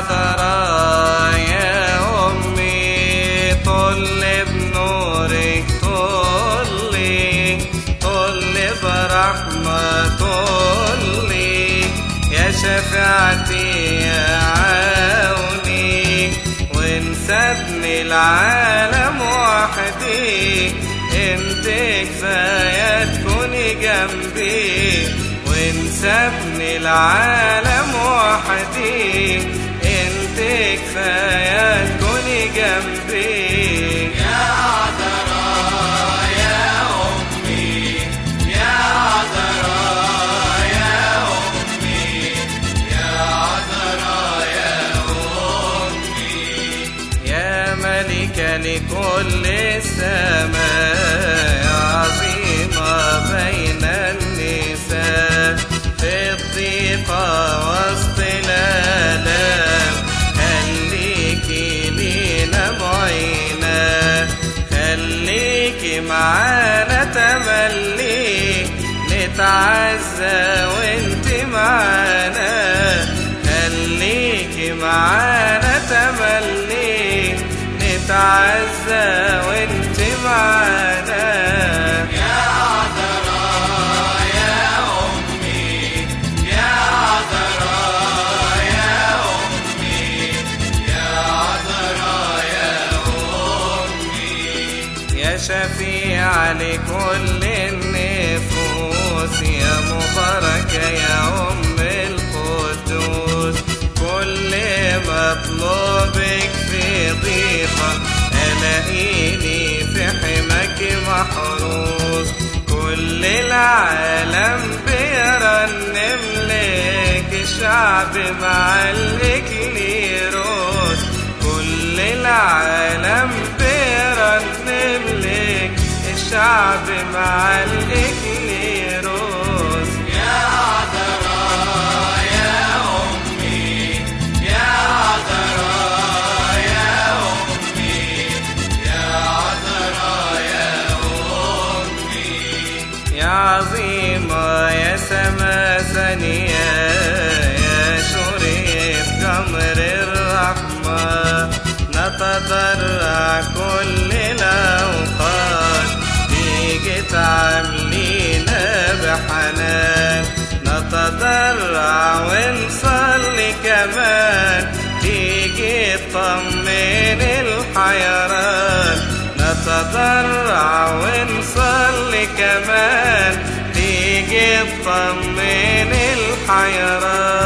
عذراء يا أمي طل بنورك طلي طل برحمة طلي يا شفاعتي يا عوني وانسبني العالم وحدي انت كفاية تكوني جنبي وانسبني العالم وحدي انت كفاية تكوني جنبي يا عذراء يا أمي يا عذراء يا أمي يا عذراء يا أمي يا ملكة لكل السماء عظيمة بين النساء في الضيقة وسط الآلام خليكي لينا معينة خليكي معانا تملي نتعزى وانت معانا خليكي معانا تملي نتعزى وانت معانا يا عذراء يا أمي يا عذراء يا أمي يا عذراء يا أمي يا شفيع لكل النفوس يا مباركة يا أم القدوس كل مطلوبك في ضيقة ألاقيني في حماك محروس كل العالم بيرنم لك الشعب مع الإكليروس كل العالم بيرنم لك الشعب مع الإكليروس يا عذراء يا أمي يا عذراء يا أمي يا عذراء يا أمي يا عظيمة يا سما ثانية يا شريف قمر الرحمة نتضرع كل الأوقات تيجي تعاملينا بحنان نتضرع ونصلي كمان تيجي تطمن الحيران نتضرع ونصلي كمان تيجي تطمن الحيران